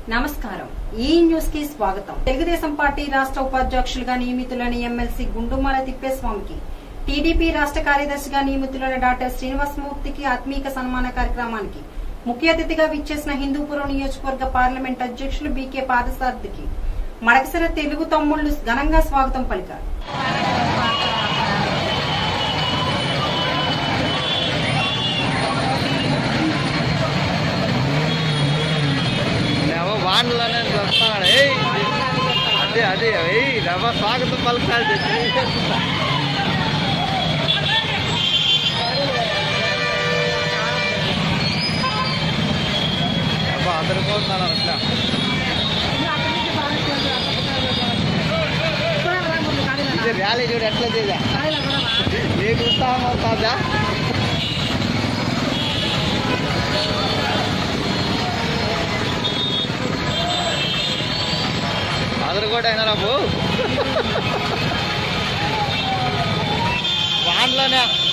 నమస్కారం ఈ న్యూస్ కి స్వాగతం తెలుగుదేశం పార్టీ రాష్ట్ర ఉపాధ్యక్షులుగా నియమితులైన ఎమ్మెల్సీ గుండుమాల తిప్పేస్వామికి టీడీపీ రాష్ట్ర కార్యదర్శిగా నియమితులైన డాక్టర్ శ్రీనివాసమూర్తికి ఆత్మీయ సన్మాన కార్యక్రమానికి ముఖ్య అతిథిగా విచ్చేసిన హిందూపురం నియోజకవర్గ పార్లమెంట్ అధ్యక్షులు బీకే పాదసారథికి మడకసిర తెలుగు తమ్ముళ్లు ఘనంగా స్వాగతం పలికారు నేమో వానలోనే వస్తాడు ఏయ్ అదే అదే ఏయ్ రవ స్వాగతం పలకాలి అబ్బా అందరు పోతున్నాను అట్లా ఇది ర్యాలీ చూడు ఎట్లా చేదా నీకు ఉత్సాహం అవుతుందా అందరు కూడా అయినా రాబు వాన్లోనే